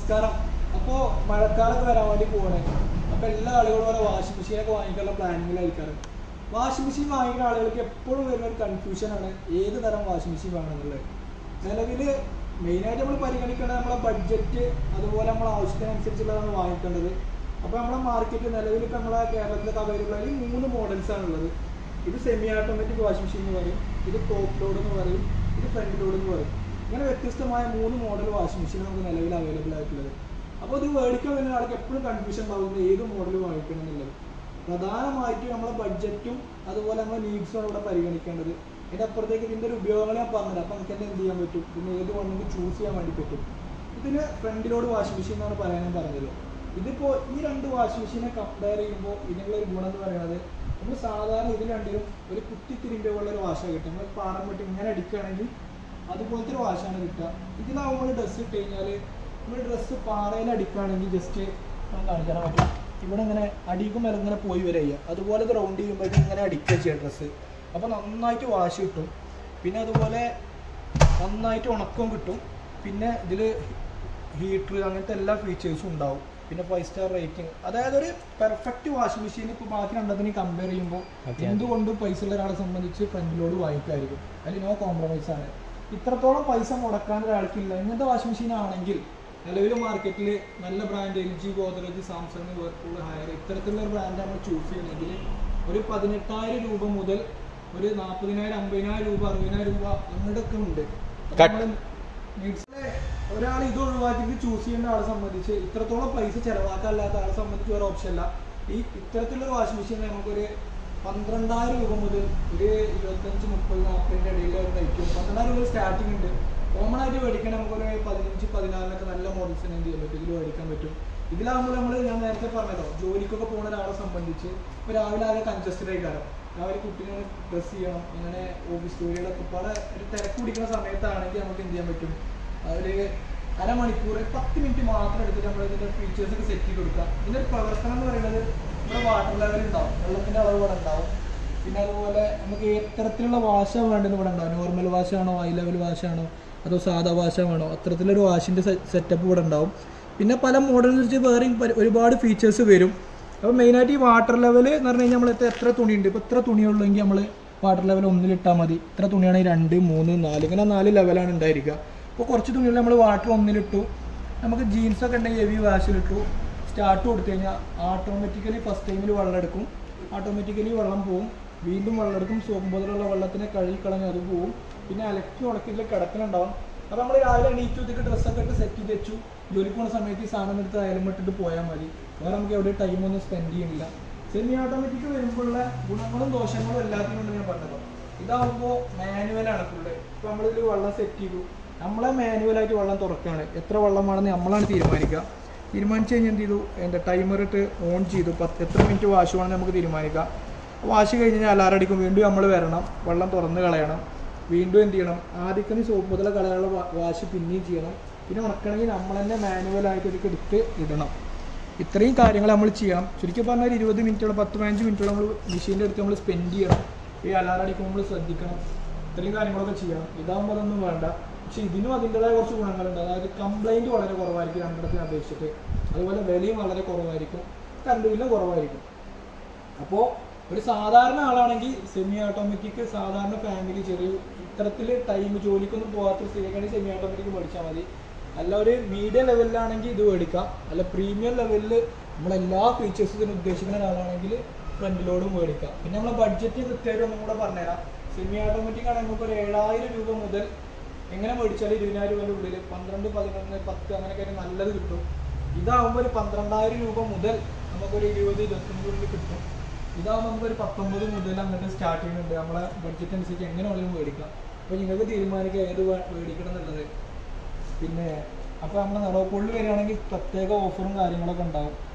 നമസ്കാരം അപ്പോൾ മഴക്കാലത്ത് വരാൻ വേണ്ടി പോകണേ അപ്പോൾ എല്ലാ ആളുകളും ഓരോ വാഷിംഗ് മെഷീനൊക്കെ വാങ്ങിക്കാനുള്ള പ്ലാനിങ്ങിലായിരിക്കാറ് വാഷിംഗ് മെഷീൻ വാങ്ങിക്കുന്ന ആളുകൾക്ക് എപ്പോഴും വരുന്ന ഒരു കൺഫ്യൂഷനാണ് ഏത് തരം വാഷിംഗ് മെഷീൻ വാങ്ങണമെന്നുള്ളത് നിലവിൽ മെയിനായിട്ട് നമ്മൾ പരിഗണിക്കേണ്ടത് നമ്മളെ ബഡ്ജറ്റ് അതുപോലെ നമ്മളെ ആവശ്യത്തിനനുസരിച്ചുള്ളതാണ് വാങ്ങിക്കേണ്ടത് അപ്പോൾ നമ്മളെ മാർക്കറ്റ് നിലവിൽ ഇപ്പോൾ നമ്മളെ കേരളത്തിലൊക്കെ അവൈലബിൾ ആയി മൂന്ന് മോഡൽസ് ആണുള്ളത് ഇത് സെമി ഓട്ടോമാറ്റിക് വാഷിംഗ് മെഷീൻ എന്ന് പറയും ഇത് ടോപ്പ് ലോഡ് എന്ന് പറയും ഇത് ഫ്രണ്ട് ലോഡ് എന്ന് പറയും ഇങ്ങനെ വ്യത്യസ്തമായ മൂന്ന് മോഡൽ വാഷിംഗ് മെഷീൻ നമുക്ക് നിലവിൽ അവൈലബിൾ ആയിട്ടുള്ളത് അപ്പോൾ ഇത് മേടിക്കാൻ വരുന്ന ആൾക്ക് എപ്പോഴും കൺഫ്യൂഷൻ ഉണ്ടാവുന്നത് ഏത് മോഡൽ വാങ്ങിക്കണം എന്നുള്ളത് പ്രധാനമായിട്ടും നമ്മളെ ബഡ്ജറ്റും അതുപോലെ നമ്മളെ നീഡ്സും ആണ് ഇവിടെ പരിഗണിക്കേണ്ടത് ഇതിൻ്റെ അപ്പുറത്തേക്ക് ഇതിൻ്റെ ഒരു ഉപയോഗങ്ങൾ ഞാൻ പറഞ്ഞത് അപ്പോൾ നമുക്ക് തന്നെ എന്ത് ചെയ്യാൻ പറ്റും പിന്നെ ഏത് വേണമെങ്കിൽ ചൂസ് ചെയ്യാൻ വേണ്ടി പറ്റും ഇതിന് ഫ്രണ്ടിലോട് വാഷിംഗ് മെഷീൻ എന്നാണ് പറയാനും പറഞ്ഞത് ഇതിപ്പോൾ ഈ രണ്ട് വാഷിംഗ് മെഷീനെ കമ്പയർ ചെയ്യുമ്പോൾ ഇതിനുള്ള ഒരു ഗുണം എന്ന് പറയുന്നത് നമ്മൾ സാധാരണ ഇതിൽ രണ്ടിലും ഒരു കുത്തിത്തിരിൻ്റെ ഉള്ള ഒരു വാഷാണ് കിട്ടുക നമ്മൾ പാടം വിട്ട് ഇങ്ങനെ അടിക്കുകയാണെങ്കിൽ അതുപോലത്തെ ഒരു വാഷാണ് കിട്ടുക ഇതിലാവുമ്പോൾ ഡ്രസ്സ് ഇട്ട് കഴിഞ്ഞാൽ നമ്മൾ ഡ്രസ്സ് പാറയിൽ അടിക്കുകയാണെങ്കിൽ ജസ്റ്റ് നമുക്ക് കാണിക്കാൻ പറ്റും ഇവിടെ ഇങ്ങനെ അടിക്കും മേലെ ഇങ്ങനെ പോയി വരിക ചെയ്യുക അതുപോലെ ഇത് റൗണ്ട് ചെയ്യുമ്പോഴേക്കും ഇങ്ങനെ അടിക്കുക ചെയ്യുക ഡ്രസ്സ് അപ്പോൾ നന്നായിട്ട് വാഷ് കിട്ടും പിന്നെ അതുപോലെ നന്നായിട്ട് ഉണക്കവും കിട്ടും പിന്നെ ഇതിൽ ഹീറ്റർ അങ്ങനത്തെ എല്ലാ ഫീച്ചേഴ്സും ഉണ്ടാവും പിന്നെ ഫൈവ് സ്റ്റാർ റേറ്റിംഗ് അതായത് ഒരു പെർഫെക്റ്റ് വാഷിംഗ് മെഷീൻ ഇപ്പോൾ ബാക്കി രണ്ടതിനെ കമ്പയർ ചെയ്യുമ്പോൾ അതെ. എന്തുകൊണ്ടും പൈസ ഉള്ള ഒരാളെ സംബന്ധിച്ച് ഫ്രണ്ടിലോട് വാങ്ങിക്കായിരിക്കും അതിൽ നോ കോംപ്രമൈസ് ആണ് ഇത്രത്തോളം പൈസ മുടക്കാൻ ഒരാൾക്കില്ല ഇങ്ങനത്തെ വാഷിംഗ് മെഷീൻ ആണെങ്കിൽ നിലവിൽ മാർക്കറ്റിൽ നല്ല brand L G Godrej Samsung Whirlpool Haier ഇത്തരത്തിലുള്ള ഒരു ബ്രാൻഡ് നമ്മൾ ചൂസ് ചെയ്യുന്നെങ്കിൽ ഒരു പതിനെട്ടായിരം രൂപ മുതൽ ഒരു നാൽപ്പതിനായിരം അമ്പതിനായിരം രൂപ അറുപതിനായിരം രൂപ അങ്ങോട്ടൊക്കെ ഉണ്ട് അപ്പൊ Cut. നമ്മള് needs ലെ ഒരാൾ ഇത് ഒഴിവാക്കിയിട്ട് ചൂസ് ചെയ്യേണ്ട ആളെ സംബന്ധിച്ച് ഇത്രത്തോളം പൈസ ചെലവാക്കാല്ലാത്ത ആളെ സംബന്ധിച്ച് ഒരു ഓപ്ഷൻ അല്ല ഈ ഇത്തരത്തിലുള്ള വാഷിംഗ് മെഷീൻ നമുക്കൊരു പന്ത്രണ്ടായിരം രൂപ മുതൽ ഒരു ഇരുപത്തഞ്ച് മുപ്പത് നാൽപ്പതിൻ്റെ ഇടയിൽ ഒരു റേറ്റ് വരും പന്ത്രണ്ടായിരം രൂപ സ്റ്റാർട്ടിംഗ് ഉണ്ട് കോമൺ ആയിട്ട് മേടിക്കാൻ നമുക്കൊരു പതിനഞ്ച് പതിനാറിനൊക്കെ നല്ല മോഡൽസിന് എന്ത് ചെയ്യാൻ പറ്റും ഇതിൽ മേടിക്കാൻ പറ്റും ഇതിലാകുമ്പോൾ നമ്മൾ ഞാൻ നേരത്തെ പറഞ്ഞല്ലോ ജോലിക്കൊക്കെ പോകുന്ന ഒരാളെ സംബന്ധിച്ച് ഇപ്പോൾ രാവിലെ ആകെ കൺജസ്റ്റഡ് ആയി കാരണം രാവിലെ കുട്ടീനെ ഡ്രസ്സ് ചെയ്യണം ഇങ്ങനെ ഓഫീസ് ജോലികളൊക്കെ പല ഒരു തിരക്ക് പിടിക്കുന്ന സമയത്താണെങ്കിൽ നമുക്ക് എന്ത് ചെയ്യാൻ പറ്റും ഒരു അരമണിക്കൂർ പത്ത് മിനിറ്റ് മാത്രം എടുത്തിട്ട് നമ്മൾ ഇതിന്റെ ഫീച്ചേഴ്സ് ഒക്കെ സെറ്റ് ചെയ്ത് കൊടുക്കുക ഇതിന്റെ ഒരു പ്രവർത്തനം എന്ന് പറയുന്നത് നമ്മുടെ വാട്ടർ ലെവൽ ഉണ്ടാവും വെള്ളത്തിന്റെ അളവ് ഇവിടെ ഉണ്ടാവും പിന്നെ അതുപോലെ നമുക്ക് എത്തരത്തിലുള്ള വാശാണ് വേണ്ടത് ഇവിടെ ഉണ്ടാവും നോർമൽ വാശാണോ ഹൈ ലെവൽ വാശാണോ അതോ സാധാ വാശാണോ അത്തരത്തിലൊരു വാഷിന്റെ സെറ്റപ്പ് ഇവിടെ ഉണ്ടാവും പിന്നെ പല മോഡലിനെ വെച്ച് വേറെയും പല- ഒരുപാട് ഫീച്ചേഴ്സ് വരും അപ്പോൾ മെയിനായിട്ട് ഈ വാട്ടർ ലെവൽ എന്ന് പറഞ്ഞു കഴിഞ്ഞാൽ നമ്മൾ എത്ര എത്ര തുണിയുണ്ട് ഇപ്പോൾ എത്ര തുണിയുള്ളെങ്കിൽ നമ്മൾ വാട്ടർ ലെവൽ ഒന്നിലിട്ടാൽ മതി ഇത്ര തുണിയാണെങ്കിൽ രണ്ട് മൂന്ന് നാല് ഇങ്ങനെ നാല് ലെവലാണ് ഉണ്ടായിരിക്കുക അപ്പോൾ കുറച്ച് തുണികൾ നമ്മൾ വാട്ടർ ഒന്നിലിട്ടു നമുക്ക് ജീൻസ് ഒക്കെ ഉണ്ടെങ്കിൽ ഹെവി വാഷിലിട്ടു സ്റ്റാർട്ട് കൊടുത്തു കഴിഞ്ഞാൽ ഓട്ടോമാറ്റിക്കലി ഫസ്റ്റ് ടൈമിൽ വെള്ളം എടുക്കും ഓട്ടോമാറ്റിക്കലി വെള്ളം പോവും വീണ്ടും വെള്ളം എടുക്കും സോപ്പ് മുതലുള്ള വെള്ളത്തിനെ കഴുകി കളഞ്ഞ് അത് പോവും പിന്നെ അലക്കി ഉണക്കിയിൽ കിടക്കുന്നുണ്ടാവും അപ്പോൾ നമ്മൾ രാവിലെ എണീറ്റു ഇതിക്ക് ഡ്രസ്സൊക്കെ ഇട്ട് സെറ്റ് ചെയ്ത് വെച്ചു ജോലിക്ക് പോകുന്ന സമയത്ത് ഈ സാധനം എടുത്ത് അയലും ഇട്ടിട്ട് പോയാൽ മതി വേറെ നമുക്ക് എവിടെ ടൈമൊന്നും സ്പെൻഡ് ചെയ്യുന്നില്ല സെമി ഓട്ടോമാറ്റിക് വരുമ്പോഴുള്ള ഗുണങ്ങളും ദോഷങ്ങളും എല്ലാത്തിനും ഉണ്ട് ഞാൻ പറഞ്ഞത് ഇതാവുമ്പോൾ മാനുവലാണ് ഫുള്ള് ഇപ്പോൾ നമ്മളിതിൽ വെള്ളം സെറ്റ് ചെയ്തു നമ്മളെ മാനുവലായിട്ട് വെള്ളം തുറക്കുകയാണ് എത്ര വെള്ളമാണെന്ന് നമ്മളാണ് തീരുമാനിക്കുക തീരുമാനിച്ചു കഴിഞ്ഞാൽ എന്ത് ചെയ്തു എൻ്റെ ടൈമർ ഇട്ട് ഓൺ ചെയ്തു പത്ത് എത്ര മിനിറ്റ് വാഷ് വേണമെന്ന് നമുക്ക് തീരുമാനിക്കാം വാഷ് കഴിഞ്ഞ് കഴിഞ്ഞാൽ അലാറം അടിക്കും വീണ്ടും നമ്മൾ വരണം വെള്ളം തുറന്ന് കളയണം വീണ്ടും എന്ത് ചെയ്യണം ആദ്യക്കണി സോപ്പ് മുതൽ കളയാനുള്ള വാ- വാഷ് പിന്നെയും ചെയ്യണം പിന്നെ ഉണക്കണമെങ്കിൽ നമ്മൾ തന്നെ മാനുവലായിട്ട് ഇതിലേക്ക് എടുത്ത് ഇടണം ഇത്രയും കാര്യങ്ങൾ നമ്മൾ ചെയ്യണം ചുരുക്കി പറഞ്ഞാൽ ഒരു ഇരുപത് മിനിറ്റോളം പത്ത് പതിനഞ്ച് മിനിറ്റോളം നമ്മൾ മെഷീൻ്റെ അടുത്ത് നമ്മൾ സ്പെൻഡ് ചെയ്യണം ഈ അലാറം അടിക്കുമ്പോൾ നമ്മൾ ശ്രദ്ധിക്കണം ഇത്രയും കാര്യങ്ങളൊക്കെ ചെയ്യണം ഇതാകുമ്പോൾ അതൊന്നും വേണ്ട പക്ഷെ ഇതിനും അതിൻ്റെതായ കുറച്ച് ഗുണങ്ങളുണ്ട് അതായത് കംപ്ലൈൻറ്റ് വളരെ കുറവായിരിക്കും രണ്ടിടത്തിനെ അപേക്ഷിച്ചിട്ട് അതുപോലെ വിലയും വളരെ കുറവായിരിക്കും കറണ്ട് ബില്ലും കുറവായിരിക്കും അപ്പോൾ ഒരു സാധാരണ ആളാണെങ്കിൽ സെമി ഓട്ടോമാറ്റിക് സാധാരണ ഫാമിലി ചെറിയ ഇത്തരത്തിൽ ടൈം ജോലിക്കൊന്നും പോകാത്ത സ്ത്രീക്കാണെങ്കിൽ സെമി ഓട്ടോമാറ്റിക് മേടിച്ചാൽ മതി അല്ല ഒരു മീഡിയം ലെവലിലാണെങ്കിൽ ഇത് മേടിക്കാം അല്ല പ്രീമിയം ലെവലിൽ നമ്മളെല്ലാ ഫീച്ചേഴ്സും ഇതിന് ഉദ്ദേശിക്കുന്ന ഒരാളാണെങ്കിൽ ഫ്രണ്ടിലോടും മേടിക്കാം പിന്നെ നമ്മളെ ബഡ്ജറ്റ് കൃത്യമായിട്ട് ഒന്നും കൂടെ പറഞ്ഞുതരാം സെമി ഓട്ടോമാറ്റിക് ആണെങ്കിൽ നമുക്ക് ഒരു ഏഴായിരം രൂപ മുതൽ എങ്ങനെ മേടിച്ചാലും ഇരുപതിനായിരം രൂപയുടെ ഉള്ളിൽ പന്ത്രണ്ട് പതിനൊന്ന് പത്ത് അങ്ങനെയൊക്കെ ആയിട്ട് നല്ലത് കിട്ടും ഇതാവുമ്പോൾ ഒരു പന്ത്രണ്ടായിരം രൂപ മുതൽ നമുക്കൊരു ഇരുപത് ഇരുപത്തഞ്ചിനുള്ളിൽ കിട്ടും ഇതാവുമ്പോൾ നമുക്കൊരു പത്തൊമ്പത് മുതൽ അങ്ങോട്ട് സ്റ്റാർട്ട് ചെയ്യുന്നുണ്ട് നമ്മളെ ബഡ്ജറ്റ് അനുസരിച്ച് എങ്ങനെ വേണമെങ്കിലും മേടിക്കാം അപ്പോൾ നിങ്ങൾക്ക് തീരുമാനിക്കുക ഏത് വേ- മേടിക്കണം എന്നുള്ളത് പിന്നെ അപ്പോൾ നമ്മൾ നടവപ്പുള്ളിൽ വരികയാണെങ്കിൽ പ്രത്യേക ഓഫറും കാര്യങ്ങളൊക്കെ ഉണ്ടാവും